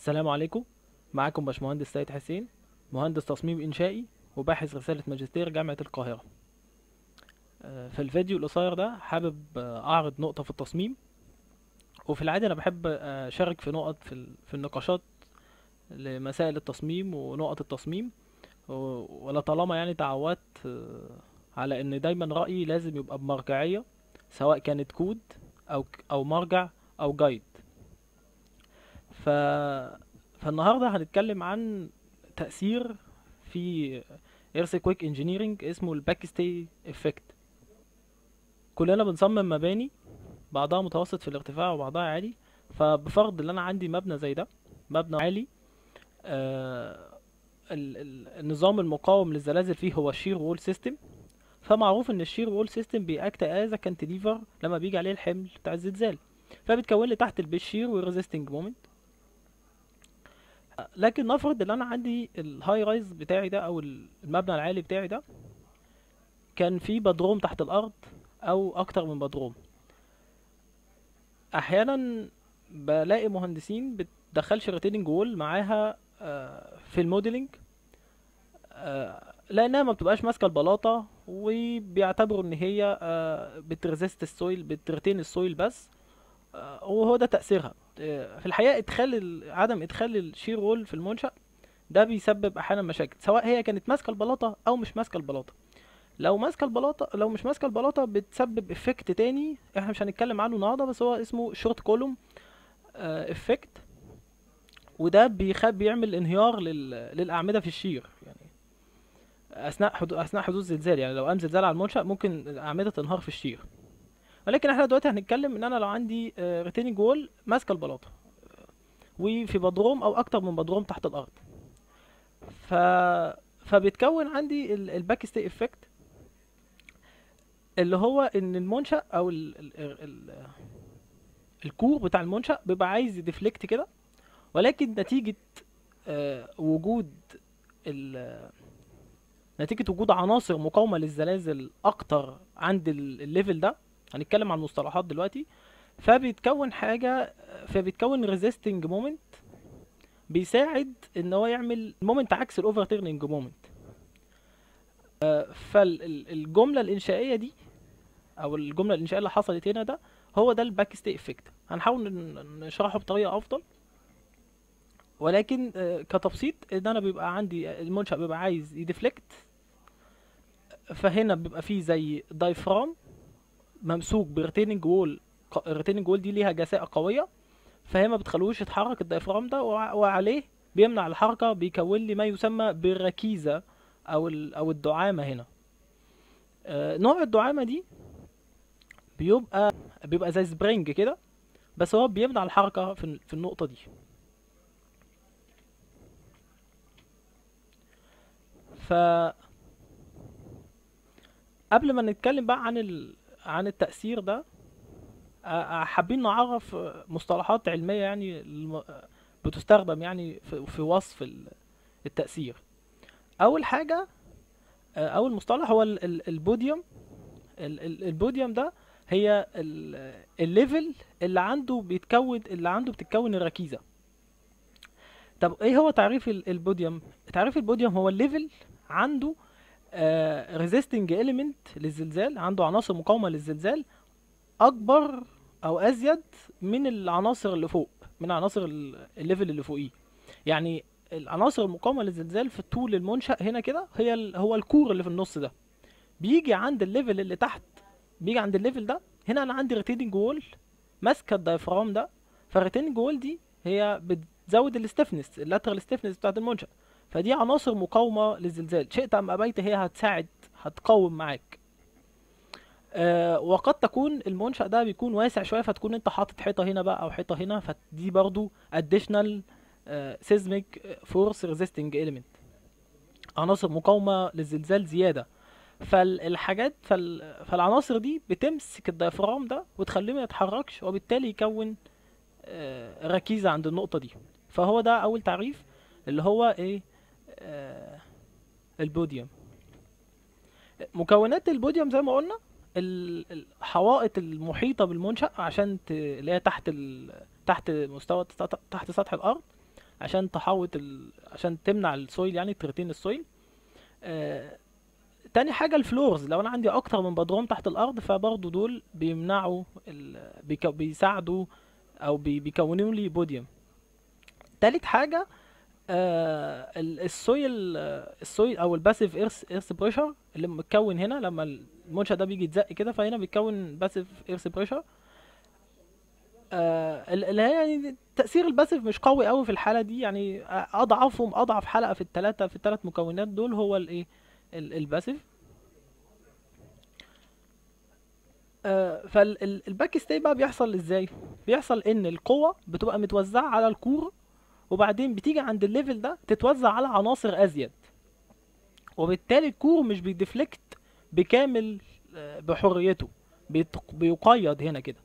السلام عليكم معاكم باشمهندس سيد حسين مهندس تصميم إنشائي وباحث رسالة ماجستير جامعة القاهرة آه، في الفيديو القصير ده حابب آه، أعرض نقطة في التصميم وفي العادة أنا بحب آه، أشارك في نقط في, ال- في النقاشات لمسائل التصميم ونقط التصميم و- ولطالما يعني تعودت آه، على إن دايما رأيي لازم يبقى بمرجعية سواء كانت كود أو ك- أو مرجع أو جايد ف... فالنهارده هنتكلم عن تأثير في ايرثكويك انجينيرنج اسمه الباك ستي افكت كلنا بنصمم مباني بعضها متوسط في الارتفاع وبعضها عالي فبفرض ان انا عندي مبنى زي ده مبنى عالي آه ال... ال... النظام المقاوم للزلازل فيه هو الشير وول سيستم فمعروف ان الشير وول سيستم بيأكت از كانتليفر لما بيجي عليه الحمل بتاع الزلزال فبتكون لي تحت البيس شير والريزيستنج مومنت لكن نفرض ان انا عندي الهاي رايز بتاعي ده او ال- المبنى العالي بتاعي ده كان فيه بدروم تحت الارض او اكتر من بدروم احيانا بلاقي مهندسين بتدخلش ريتيننج وول معاها آه، في الموديلنج آه، لانها ما بتبقاش ماسكه البلاطه وبيعتبروا ان هي آه، بتريزيست السويل بترتين السويل بس آه، وهو ده تأثيرها آه، في الحقيقة إدخال ال- عدم إدخال الشير وول في المنشأ ده بيسبب أحيانا مشاكل سواء هي كانت ماسكة البلاطة أو مش ماسكة البلاطة لو ماسكة البلاطة لو مش ماسكة البلاطة بتسبب افكت تاني احنا مش هنتكلم عنه النهاردة بس هو اسمه شورت كولوم افكت وده بيخ... بيعمل انهيار لل... للأعمدة في الشير يعني أثناء حدو... أثناء حدوث زلزال يعني لو قام زلزال على المنشأ ممكن الأعمدة تنهار في الشير ولكن احنا دلوقتي هنتكلم ان انا لو عندي ريتيننج وول ماسكه البلاطه وفي بدروم او اكتر من بدروم تحت الارض ف فبيتكون عندي الباك ستي افكت اللي هو ان المنشأ او ال... ال... ال... الكور بتاع المنشأ بيبقى عايز يديفليكت كده ولكن نتيجة آه، وجود ال... نتيجة وجود عناصر مقاومة للزلازل أكتر عند ال- الليفل ده هنتكلم عن المصطلحات دلوقتي فبيتكون حاجة فبيتكون ريزيستنج مومنت بيساعد ان هو يعمل مومنت عكس الاوفر تيرنينج مومنت فالجملة الإنشائية دي أو الجملة الإنشائية اللي حصلت هنا ده هو ده الباك ستي افكت هنحاول ن- نشرحه بطريقة أفضل ولكن آه، كتبسيط ان انا بيبقى عندي المنشأ بيبقى عايز يديفلكت فهنا بيبقى فيه زي دايفرام ممسوك بريتيننج وول الريتيننج وول دي ليها جساء قويه فهي ما بتخلوش يتحرك الدايفرام ده وع- وعليه بيمنع الحركه بيكون لي ما يسمى بالركيزه او ال- او الدعامه هنا آه، نوع الدعامه دي بيبقى بيبقى زي سبرينج كده بس هو بيمنع الحركه في ال- في النقطه دي ف قبل ما نتكلم بقى عن ال... عن التأثير ده آه، آه، حابين نعرف آه، مصطلحات علمية يعني الم- آه، بتستخدم يعني في, في وصف ال- التأثير أول حاجة آه، أول مصطلح هو ال- ال- البوديوم ال- ال- البوديوم ده هي ال- الليفل اللي عنده بيتكون اللي عنده بتتكون الركيزة طب ايه هو تعريف ال- البوديوم تعريف البوديوم هو الليفل عنده ريزيستنج اليمنت للزلزال عنده عناصر مقاومة للزلزال اكبر او ازيد من العناصر اللي فوق من عناصر ال- الليفل اللي فوقيه يعني العناصر المقاومة للزلزال في طول المنشأ هنا كده هي ال- هو الكور اللي في النص ده بيجي عند الليفل اللي تحت بيجي عند الليفل ده هنا انا عندي ريتيننج وول ماسكه الدايفرام ده فالريتيننج وول دي هي بتزود الاستفنس اللاترال ستيفنس بتاعت المنشأ فدي عناصر مقاومة للزلزال شئت ام ابيت هي هتساعد هتقاوم معاك آه وقد تكون المنشأ ده بيكون واسع شوية فتكون انت حاطط حيطة هنا بقى او حيطة هنا فدي برضو additional آه seismic force resisting element عناصر مقاومة للزلزال زيادة فالحاجات فال... فالعناصر دي بتمسك الديافرام ده وتخليه ما يتحركش وبالتالي يكون آه ركيزة عند النقطة دي فهو ده اول تعريف اللي هو ايه آه البوديوم مكونات البوديوم زي ما قلنا ال- الحوائط المحيطة بالمنشأ عشان ت... اللي هي تحت ال... تحت مستوى تحت سطح الأرض عشان تحوط ال... عشان تمنع السويل يعني ترتين السويل آه... تاني حاجة الفلورز لو انا عندي اكتر من بدروم تحت الارض فبرضه دول بيمنعوا ال... بيك... بيساعدوا او بي... بيكونوا لي بوديوم تالت حاجة آه ال- السويل آه، السويل او الباسيف ايرث ايرث بريشر اللي متكون هنا لما المنشأ ده بيجي يتزق كده فهنا بيتكون باسيف ايرث بريشر آه ال- اللي هي يعني تأثير الباسيف مش قوي قوي في الحالة دي يعني اضعفهم اضعف حلقة في الثلاثة في الثلاث مكونات دول هو الايه ال- الباسيف آه فالباك ستي بقى بيحصل ازاي بيحصل ان القوة بتبقى متوزعة على الكور وبعدين بتيجي عند الليفل ده تتوزع على عناصر ازيد وبالتالي الكور مش بيديفلكت بكامل آه، بحريته بيت- بيقيد هنا كده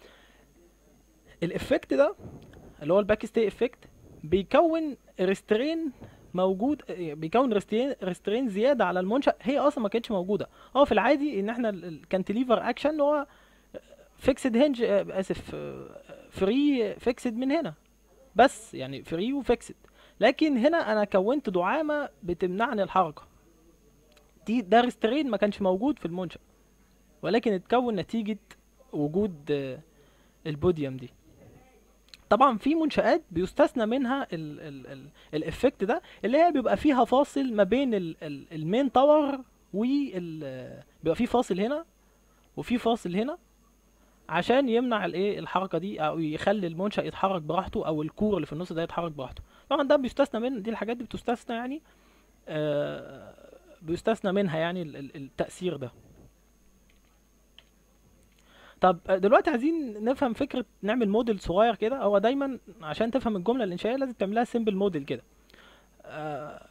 الافكت ده اللي هو الباك ستي افكت بيكون ريسترين موجود آه، بيكون ريسترين ريسترين زياده على المنشأ هي اصلا ما كانتش موجوده هو في العادي ان احنا الكانتليفر اكشن هو فيكسد هنج اسف فري فيكسد من هنا بس يعني فري وفيكسد لكن هنا انا كونت دعامه بتمنعني الحركه دي ده ريسترين ما كانش موجود في المنشأ ولكن اتكون نتيجه وجود آه، البوديوم دي طبعا في منشآت بيستثنى منها ال ال ال الافكت ده اللي هي بيبقى فيها فاصل ما بين ال ال المين تاور وال بيبقى في فاصل هنا وفي فاصل هنا عشان يمنع الايه الحركه دي او يخلي المنشأ يتحرك براحته او الكور اللي في النص ده يتحرك براحته طبعا ده بيستثنى من دي الحاجات دي بتستثنى يعني آه بيستثنى منها يعني ال- ال- التأثير ده طب دلوقتي عايزين نفهم فكرة نعمل موديل صغير كده هو دايما عشان تفهم الجملة الإنشائية لازم تعملها سيمبل موديل كده آه،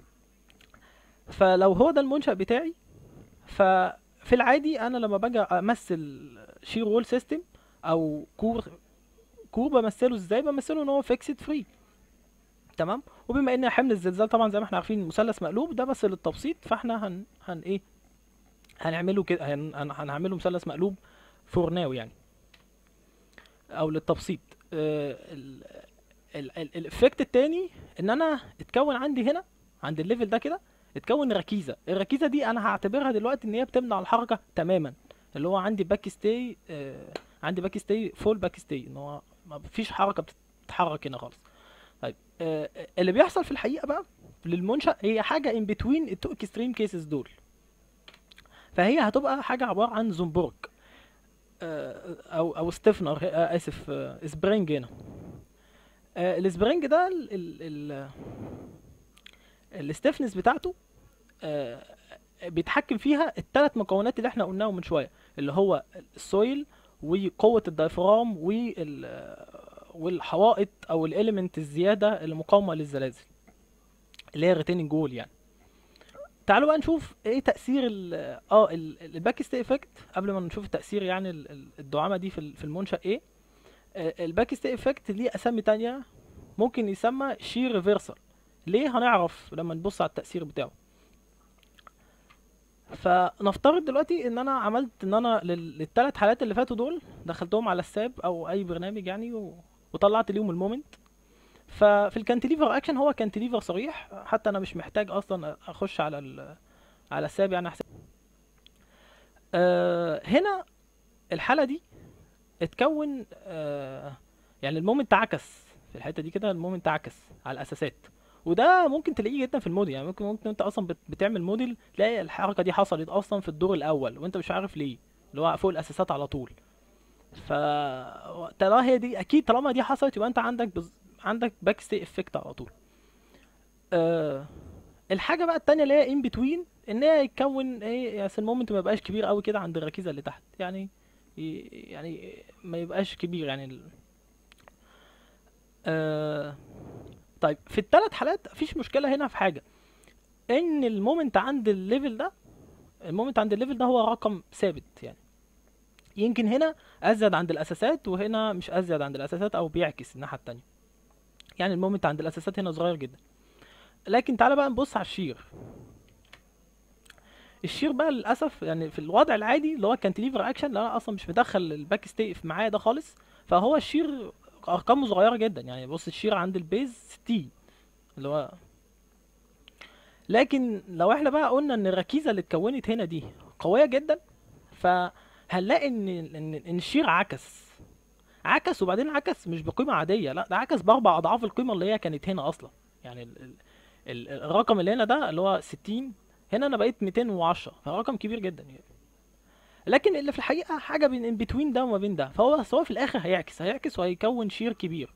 فلو هو ده المنشأ بتاعي ففي العادي أنا لما باجي أمثل شير وول سيستم أو كور كور بمثله ازاي بمثله ان هو فيكسد فري تمام وبما ان حمل الزلزال طبعا زي ما احنا عارفين مثلث مقلوب ده بس للتبسيط فاحنا هن هن ايه هنعمله كده هن هن- هنعمله مثلث مقلوب فور ناو يعني او للتبسيط آه، ال- ال- ال- الافكت التاني ان انا اتكون عندي هنا عند الليفل ده كده اتكون ركيزه الركيزه دي انا هعتبرها دلوقتي ان هي بتمنع الحركه تماما اللي هو عندي باك ستي آه عندي باك ستي فول باك ستي ان هو ما فيش حركه بتتحرك هنا خالص طيب آه اللي بيحصل في الحقيقه بقى للمنشأ هي حاجه ان بتوين التو اكستريم كيسز دول فهي هتبقى حاجه عباره عن زنبرج آه، او او ستيفنر آه، اسف آه، سبرينج هنا آه، السبرينج ده ال ال ال الستيفنس بتاعته آه، بيتحكم فيها الثلاث مكونات اللي احنا قلناهم من شويه اللي هو السويل وقوه الدايفرام وال والحوائط او الاليمنت الزياده اللي مقاومه للزلازل اللي هي ريتيننج وول يعني تعالوا بقى نشوف ايه تاثير ال اه ال- الباك ستي افكت قبل ما نشوف التاثير يعني ال- ال- الدعامه دي في ال- في المنشا ايه آه، الباك ستي افكت ليه اسامي تانية ممكن يسمى شير ريفرسال ليه هنعرف لما نبص على التاثير بتاعه فنفترض دلوقتي ان انا عملت ان انا لل- للثلاث حالات اللي فاتوا دول دخلتهم على الساب او اي برنامج يعني و... وطلعت ليهم المومنت ففي الكانتليفر اكشن هو كانتليفر صريح حتى انا مش محتاج اصلا اخش على ال... على الساب يعني احسن آه هنا الحاله دي اتكون آه يعني المومنت عكس في الحته دي كده المومنت عكس على الاساسات وده ممكن تلاقيه جدا في الموديل يعني ممكن ممكن انت اصلا بت- بتعمل موديل تلاقي الحركه دي حصلت اصلا في الدور الاول وانت مش عارف ليه اللي هو فوق الاساسات على طول ف طالما هي دي اكيد طالما دي حصلت يبقى انت عندك بز... عندك باك ستي افكت على طول آه الحاجه بقى التانية اللي هي ان بتوين ان هي يتكون ايه يعني المومنت ما يبقاش كبير قوي كده عند الركيزه اللي تحت يعني ي- يعني ما يبقاش كبير يعني ال... آه طيب في الثلاث حالات مفيش مشكله هنا في حاجه ان المومنت عند الليفل ده المومنت عند الليفل ده هو رقم ثابت يعني يمكن هنا ازيد عند الاساسات وهنا مش ازيد عند الاساسات او بيعكس الناحيه التانية يعني المومنت عند الاساسات هنا صغير جدا لكن تعالى بقى نبص على الشير الشير بقى للاسف يعني في الوضع العادي اللي هو كانتليفر اكشن اللي انا اصلا مش مدخل الباك ستي في معايا ده خالص فهو الشير ارقامه صغيره جدا يعني بص الشير عند البيز 60 اللي هو لكن لو احنا بقى قلنا ان الركيزه اللي اتكونت هنا دي قويه جدا فهنلاقي ان ان ان الشير عكس عكس وبعدين عكس مش بقيمه عاديه لا ده عكس باربع اضعاف القيمه اللي هي كانت هنا اصلا يعني ال ال ال الرقم اللي هنا ده اللي هو 60 هنا انا بقيت 210 فرقم كبير جدا يعني لكن اللي في الحقيقه حاجه بين ان بتوين ده وما بين ده فهو سواء في الاخر هيعكس هيعكس وهيكون شير كبير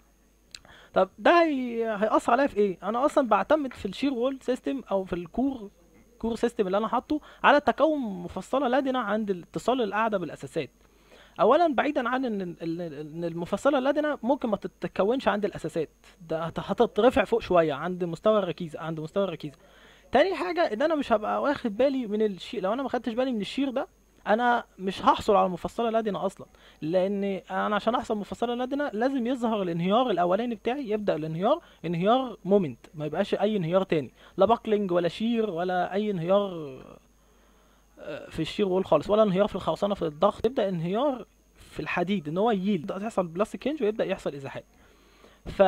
طب ده هي... هيأثر عليا في ايه انا اصلا بعتمد في الشير وول سيستم او في الكور كور سيستم اللي انا حاطه على تكون مفصله لادنه عند الاتصال القاعده بالاساسات اولا بعيدا عن ان ال- ان المفصله اللادنه ممكن ما تتكونش عند الاساسات ده هت- هتترفع فوق شويه عند مستوى الركيزه عند مستوى الركيزه تاني حاجه ان انا مش هبقى واخد بالي من الشير لو انا ما خدتش بالي من الشير ده انا مش هحصل على المفصله اللادنه اصلا لان انا عشان احصل مفصله لادنه لازم يظهر الانهيار الاولاني بتاعي يبدا الانهيار انهيار مومنت ما يبقاش اي انهيار تاني لا باكلينج ولا شير ولا اي انهيار آه، في الشير وول خالص ولا انهيار في الخرسانه في الضغط يبدا انهيار في الحديد ان هو ييل يبدا يحصل بلاستيك هنج ويبدا يحصل ازاحات ف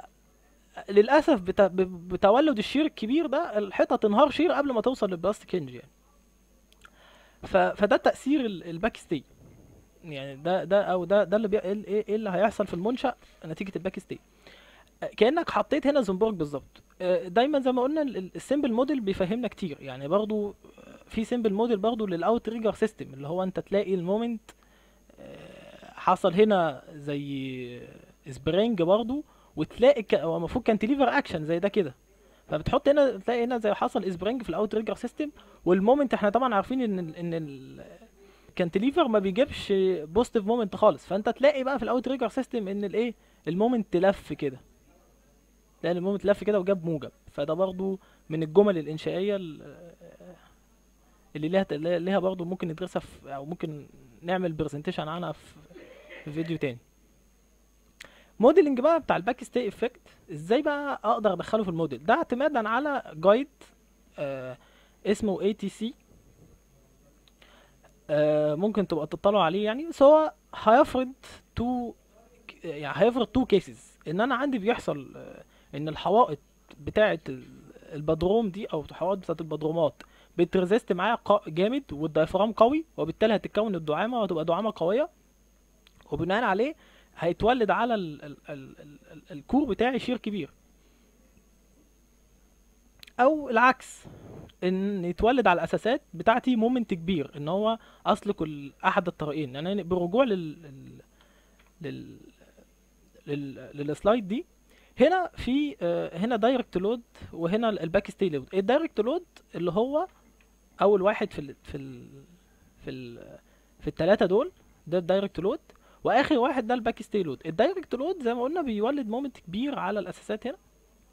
للاسف بت... ب- بتولد الشير الكبير ده الحيطه تنهار شير قبل ما توصل للبلاستيك هنج يعني ف... فده تاثير ال- الباك ستي يعني ده ده او ده ده اللي بي... ايه إيه اللي هيحصل في المنشا نتيجه الباك ستي كانك حطيت هنا زنبرج بالظبط آه، دايما زي ما قلنا ال- ال- السيمبل موديل بيفهمنا كتير يعني برضو آه، في سيمبل موديل برضو للاوت ريجر سيستم اللي هو انت تلاقي المومنت آه، حصل هنا زي سبرينج برضو وتلاقي ك... هو المفروض كانتليفر اكشن زي ده كده فبتحط هنا تلاقي هنا زي حصل سبرينج في الاوت ريجر سيستم والمومنت احنا طبعا عارفين ان ال... ان ال... الكانتليفر ما بيجيبش بوزيتيف مومنت خالص فانت تلاقي بقى في الاوت ريجر سيستم ان الايه المومنت لف كده لان المومنت لف كده وجاب موجب فده برضو من الجمل الانشائيه ال- اللي ليها اللي ليها برضو ممكن ندرسها في او ممكن نعمل برزنتيشن عنها في في فيديو تاني موديلنج بقى بتاع الباك ستي افكت ازاي بقى اقدر ادخله في الموديل ده اعتمادا على جايد آه اسمه اي تي سي ممكن تبقى تطلعوا عليه يعني بس هو هيفرض تو يعني هيفرض تو كيسز ان انا عندي بيحصل آه، ان الحوائط بتاعه ال- البدروم دي او الحوائط بتاعه البدرومات بتريزيست معايا قا- جامد والدايفرام قوي وبالتالي هتتكون الدعامه وهتبقى دعامه قويه وبناء عليه هيتولد على ال ال ال ال ال الكور بتاعي شير كبير او العكس ان يتولد على الاساسات بتاعتي مومنت كبير ان هو اسلك ال- احد الطريقين يعني بالرجوع لل لل لل, لل... للسلايد دي هنا في آه، هنا دايركت لود وهنا الباك ستي لود الدايركت لود اللي هو اول واحد في ال في ال في ال في الثلاثه دول ده الدايركت لود واخر واحد ده الباك ستي لود الدايركت لود زي ما قلنا بيولد مومنت كبير على الاساسات هنا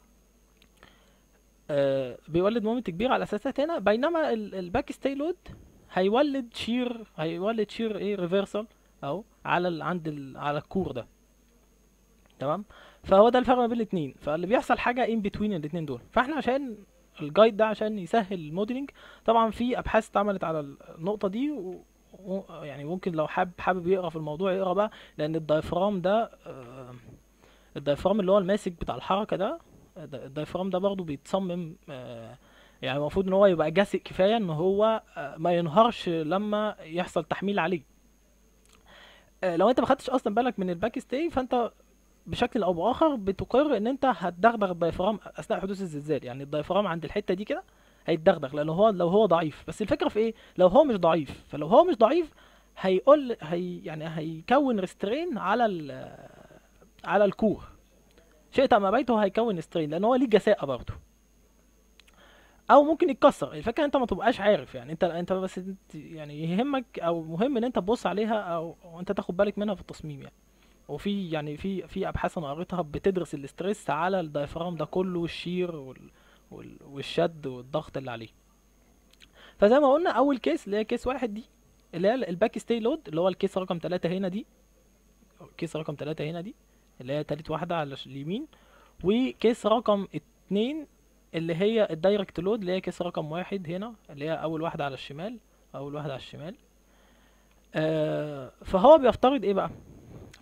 آه بيولد مومنت كبير على الاساسات هنا بينما ال- الباك ستي لود هيولد شير هيولد شير ايه ريفرسال اهو على ال عند ال على الكور ده تمام فهو ده الفرق ما بين الاثنين فاللي بيحصل حاجه ان بتوين الاثنين دول فاحنا عشان الجايد ده عشان يسهل الموديلنج طبعا في ابحاث اتعملت على النقطه دي و... و... يعني ممكن لو حابب حابب يقرا في الموضوع يقرا بقى لان الدايفرام ده آه، الدايفرام اللي هو الماسك بتاع الحركه ده ده- الدايفرام ده برضه بيتصمم آه، يعني المفروض ان هو يبقى جاسئ كفايه ان هو آه، ما ينهارش لما يحصل تحميل عليه آه، لو انت ما خدتش اصلا بالك من الباك ستي فانت بشكل او باخر بتقر ان انت هتدغدغ الدايفرام اثناء حدوث الزلزال يعني الدايفرام عند الحته دي كده هيتدغدغ لانه هو لو هو ضعيف بس الفكره في ايه لو هو مش ضعيف فلو هو مش ضعيف هيقول هي يعني هيكون ريسترين على ال على الكور شئت ام ابيته هيكون سترين لان هو ليه جساءه برضه او ممكن يتكسر الفكره انت ما تبقاش عارف يعني انت انت بس انت يعني يهمك او مهم ان انت تبص عليها او أو انت تاخد بالك منها في التصميم يعني وفي يعني في في ابحاث انا قريتها بتدرس الاسترس على الدايفرام ده كله والشير وال وال والشد والضغط اللي عليه فزي ما قلنا اول كيس اللي هي كيس واحد دي اللي هي الباك ستي لود اللي هو الكيس رقم ثلاثة هنا دي كيس رقم ثلاثة هنا دي اللي هي تالت واحدة على الش- اليمين وكيس رقم اتنين اللي هي الدايركت لود اللي هي كيس رقم واحد هنا اللي هي اول واحدة على الشمال اول واحدة على الشمال آه فهو بيفترض ايه بقى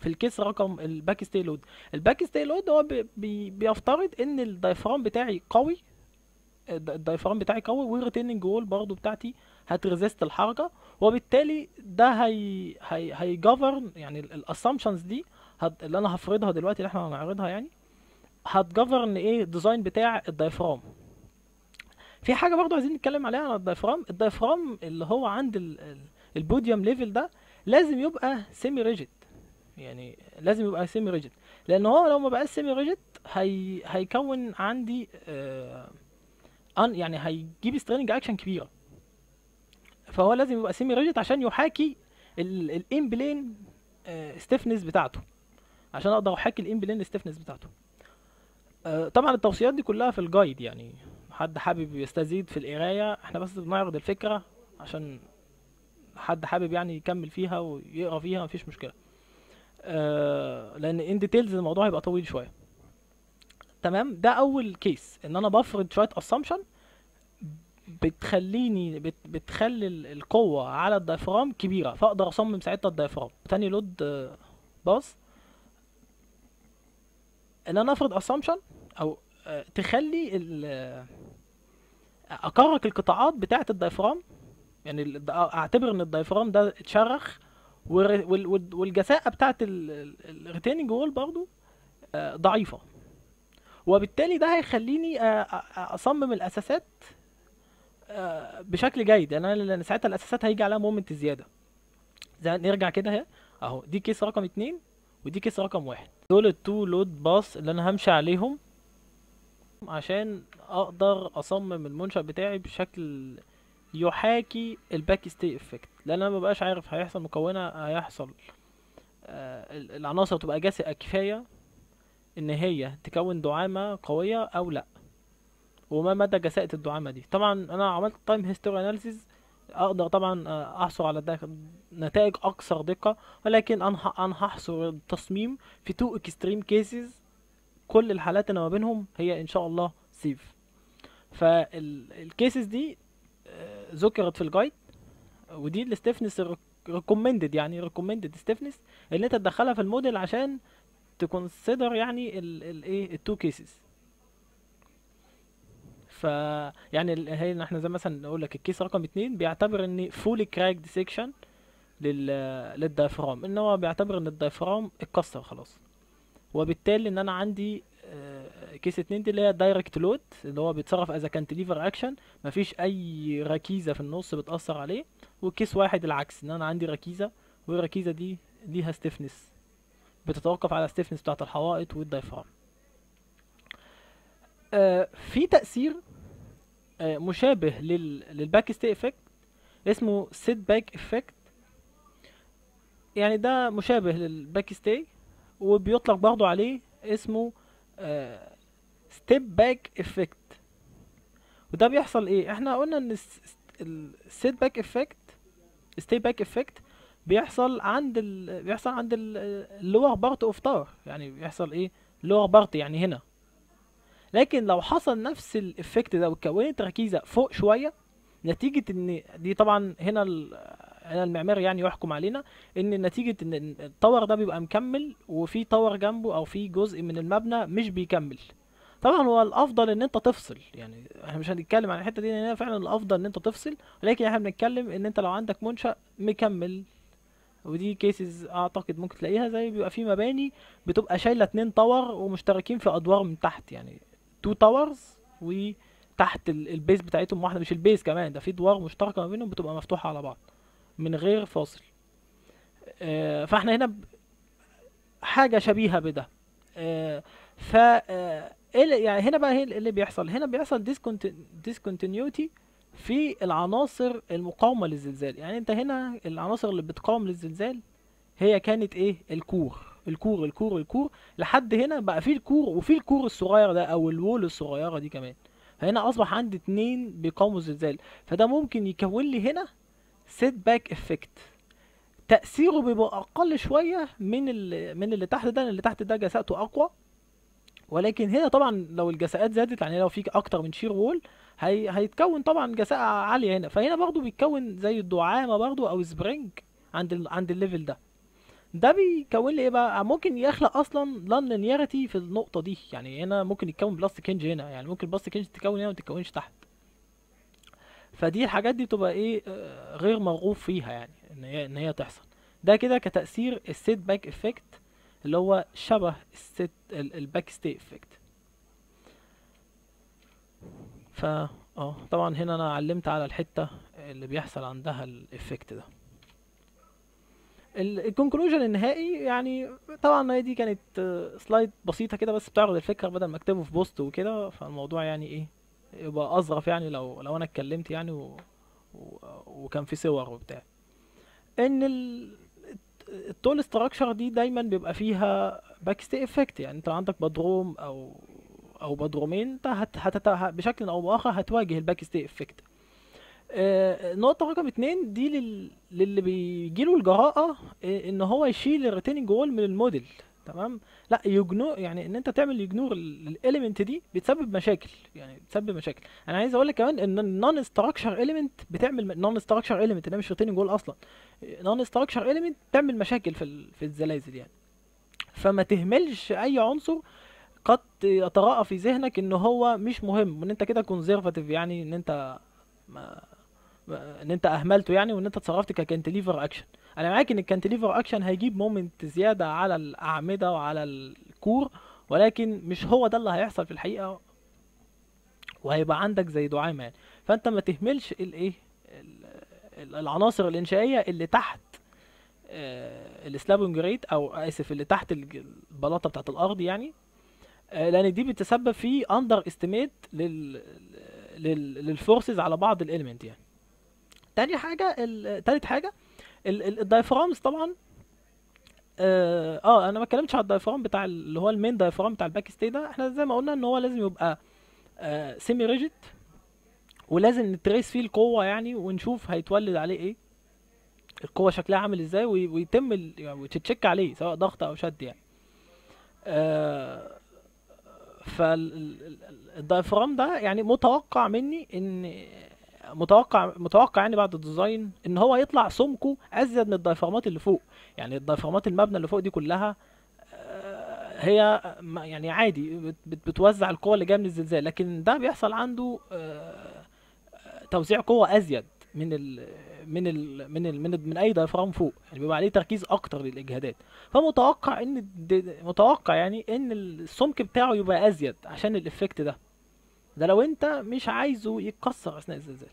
في الكيس رقم الباك ستي لود الباك ستي لود هو بي بي بيفترض ان الدايفرام بتاعي قوي الد- الدايفرام بتاعي قوي والريتيننج وول برضو بتاعتي هتريزيست الحركه وبالتالي ده هي هي هيجفرن يعني الاسامبشنز دي هت اللي انا هفرضها دلوقتي اللي احنا هنعرضها يعني هتجفرن ايه الديزاين بتاع الدايفرام في حاجه برضو عايزين نتكلم عليها عن الدايفرام الدايفرام اللي هو عند ال- ال- البوديوم ليفل ده لازم يبقى سيمي ريجيد يعني لازم يبقى سيمي ريجيد لان هو لو ما بقاش سيمي ريجيد هي هيكون عندي آه أن يعني هيجيب سترينج اكشن كبيره فهو لازم يبقى سيمي ريجيد عشان يحاكي الان بلين ستيفنس بتاعته عشان اقدر احاكي الان بلين ستيفنس بتاعته آه، طبعا التوصيات دي كلها في الجايد يعني حد حابب يستزيد في القرايه احنا بس بنعرض الفكره عشان حد حابب يعني يكمل فيها ويقرا فيها مفيش مشكله آه لان ان ديتيلز الموضوع هيبقى طويل شويه تمام ده اول كيس ان انا بفرض شويه اسامبشن بتخليني بت بتخلي ال- القوه على الدايفرام كبيره فاقدر اصمم ساعتها الدايفرام تاني لود آه، باص ان انا افرض اسامبشن او آه، تخلي ال آه، اكرك القطاعات بتاعه الدايفرام يعني ال- اعتبر ان الدايفرام ده اتشرخ والر- وال- وال- والجساءة بتاعه الريتيننج وول برضو آه، ضعيفة وبالتالي ده هيخليني آه، أ- اصمم الاساسات آه، بشكل جيد يعني انا لان ساعتها الاساسات هيجي عليها مومنت زيادة زي نرجع كده اهي اهو دي كيس رقم اتنين ودي كيس رقم واحد دول التو لود باص اللي انا همشي عليهم عشان اقدر اصمم المنشأ بتاعي بشكل يحاكي الباك ستي افكت لان انا مبقاش عارف هيحصل مكونة هيحصل آه ال- العناصر تبقى جاسئة كفاية ان هي تكون دعامة قوية او لا وما مدى جساءة الدعامة دي طبعا انا عملت تايم هيستوري اناليسيز اقدر طبعا آه، احصل على ده نتائج اكثر دقة ولكن انا ه- انا هحصر التصميم في تو اكستريم كيسز كل الحالات اللي ما بينهم هي ان شاء الله سيف فالكيسز دي آه، ذكرت في الجايد ودي الستيفنس ريكومندد يعني ريكومندد ستيفنس اللي انت تدخلها في الموديل عشان تكونسيدر يعني الايه التو كيسز ف يعني ال- هي احنا زي مثلا نقول لك الكيس رقم اتنين بيعتبر ان فولي كراكد سيكشن لل للدايفرام ان هو بيعتبر ان الدايفرام اتكسر خلاص وبالتالي ان انا عندي آه، كيس اتنين دي اللي هي دايركت لود اللي هو بيتصرف از كانتليفر اكشن مفيش اي ركيزه في النص بتاثر عليه وكيس واحد العكس ان انا عندي ركيزه والركيزه دي ليها ستيفنس بتتوقف على الستيفنس بتاعت الحوائط والدايفرام آه في تأثير آه مشابه لل للباك ستي افكت اسمه سيت باك افكت يعني ده مشابه للباك ستي وبيطلق برضو عليه اسمه ستيب باك افكت وده بيحصل ايه احنا قلنا ان السيت باك افكت ستي باك افكت بيحصل عند ال... بيحصل عند اللور بارت اوف تاور يعني بيحصل ايه لور بارت يعني هنا لكن لو حصل نفس الافكت ده واتكونت ركيزه فوق شويه نتيجه ان دي طبعا هنا ال... هنا المعمار يعني يحكم علينا ان نتيجه ان التاور ده بيبقى مكمل وفي تاور جنبه او في جزء من المبنى مش بيكمل طبعا هو الافضل ان انت تفصل يعني احنا مش هنتكلم عن الحته دي لان هي فعلا الافضل ان انت تفصل ولكن احنا بنتكلم ان انت لو عندك منشأ مكمل ودي كيسز اعتقد ممكن تلاقيها زي بيبقى في مباني بتبقى شايله اتنين تاور ومشتركين في ادوار من تحت يعني تو تاورز وتحت ال- البيز بتاعتهم واحده مش البيز كمان ده في ادوار مشتركه ما بينهم بتبقى مفتوحه على بعض من غير فاصل آه، فاحنا هنا ب- حاجه شبيهه بده آه، ف آه، إيه اللي- يعني هنا بقى ايه اللي بيحصل هنا بيحصل ديسكونتينيوتي في العناصر المقاومه للزلزال يعني انت هنا العناصر اللي بتقاوم للزلزال هي كانت ايه الكور الكور الكور الكور لحد هنا بقى في الكور وفي الكور الصغير ده او الوول الصغيره دي كمان فهنا اصبح عندي اتنين بيقاوموا الزلزال فده ممكن يكون لي هنا سيت باك افكت تأثيره بيبقى أقل شوية من اللي من اللي تحت ده لأن اللي تحت ده جساءته أقوى ولكن هنا طبعا لو الجساءات زادت يعني لو في أكتر من شير وول هي هيتكون طبعا جساءة عالية هنا فهنا برضو بيتكون زي الدعامة برضو أو سبرينج عند ال... عند الليفل ده ده بيكون لي ايه بقى ممكن يخلق اصلا لان لينياريتي في النقطه دي يعني هنا ممكن يتكون بلاستيك هنج هنا يعني ممكن البلاستيك هنج تتكون هنا وما تتكونش تحت فدي الحاجات دي بتبقى ايه آه، غير مرغوب فيها يعني ان هي ان هي تحصل ده كده كتأثير السيت باك افكت اللي هو شبه السيت الباك ستي افكت ف اه طبعا هنا انا علمت على الحتة اللي بيحصل عندها الافكت ده الكونكلوجن النهائي يعني طبعا هي دي كانت آه، سلايد بسيطة كده بس بتعرض الفكرة بدل ما اكتبه في بوست وكده فالموضوع يعني ايه يبقى اظرف يعني لو لو انا اتكلمت يعني و... و... وكان في صور وبتاع ان ال... التول ستراكشر دي دايما بيبقى فيها باك ستي افكت يعني انت عندك بدروم او او بدرومين انت هت... هت... بشكل او باخر هتواجه الباك ستي افكت آه، نقطة رقم اتنين دي لل... للي بيجيله الجراءة آه، ان هو يشيل الريتيننج وول من الموديل تمام لا يجنور يعني ان انت تعمل يجنور الاليمنت دي بتسبب مشاكل يعني بتسبب مشاكل انا عايز اقول لك كمان ان النون ستراكشر اليمنت بتعمل نون ستراكشر اليمنت ده مش ريتيننج وول اصلا نون ستراكشر اليمنت بتعمل مشاكل في ال... في الزلازل يعني فما تهملش اي عنصر قد يتراءى في ذهنك ان هو مش مهم وان انت كده كونزرفاتيف يعني ان انت ما ان انت اهملته يعني وان انت اتصرفت ككانتليفر اكشن انا معاك ان الكانتليفر اكشن هيجيب مومنت زياده على الاعمده وعلى الكور ولكن مش هو ده اللي هيحصل في الحقيقه وهيبقى عندك زي دعامه يعني فانت ما تهملش الايه ال- العناصر الانشائيه اللي تحت آه، السلابنج ريت او اسف اللي تحت الج- البلاطه بتاعت الارض يعني آه، لان دي بتسبب في اندر استيميت لل لل للفورسز على بعض الاليمنت يعني تاني حاجه ال- تالت حاجه ال- ال- الدايفرامز طبعا اه آه، انا ما اتكلمتش على الدايفرام بتاع ال- اللي هو المين دايفرام بتاع الباك ستي ده احنا زي ما قلنا ان هو لازم يبقى آه سيمي ريجيد ولازم نتريس فيه القوه يعني ونشوف هيتولد عليه ايه القوه شكلها عامل ازاي وي- ويتم ال- يعني وتتشيك عليه سواء ضغط او شد يعني آه فالدايفرام ده يعني متوقع مني ان متوقع متوقع يعني بعد الديزاين ان هو يطلع سمكه ازيد من الدايفرامات اللي فوق يعني الدايفرامات المبنى اللي فوق دي كلها آه، هي ما- يعني عادي بت- بت- بتوزع القوة اللي جاية من الزلزال لكن ده بيحصل عنده آه، توزيع قوة ازيد من ال من ال من ال من, ال من اي دايفرام فوق يعني بيبقى عليه تركيز اكتر للاجهادات فمتوقع ان الد- متوقع يعني ان السمك بتاعه يبقى ازيد عشان الافكت ده ده لو انت مش عايزه يتكسر اثناء الزلزال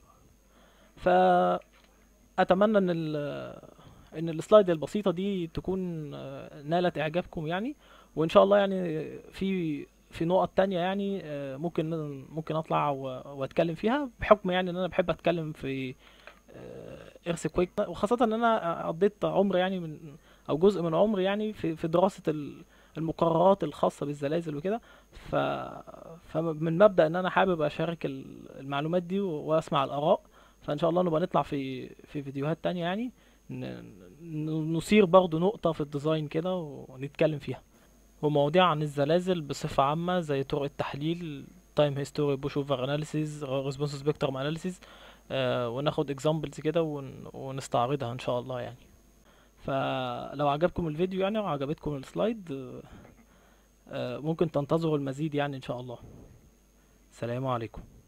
فاتمنى ان ال ان السلايد البسيطه دي تكون آه، نالت اعجابكم يعني وان شاء الله يعني في في نقط تانية يعني آه، ممكن ممكن اطلع و- واتكلم فيها بحكم يعني ان انا بحب اتكلم في ايرث كويك وخاصة ان انا قضيت عمر يعني من او جزء من عمري يعني في في دراسة ال- المقررات الخاصة بالزلازل وكده ف فمن مبدأ ان انا حابب اشارك ال- المعلومات دي و- واسمع الاراء فان شاء الله نبقى نطلع في في فيديوهات تانية يعني ن- ن- نثير برضو نقطة في الديزاين كده ونتكلم فيها ومواضيع عن الزلازل بصفة عامة زي طرق التحليل تايم هيستوري بوش اوفر اناليسيز ريسبونس سبيكترم اناليسيز وناخد اكزامبلز كده ون- ونستعرضها ان شاء الله يعني فلو عجبكم الفيديو يعني وعجبتكم السلايد آه، آه، ممكن تنتظروا المزيد يعني ان شاء الله السلام عليكم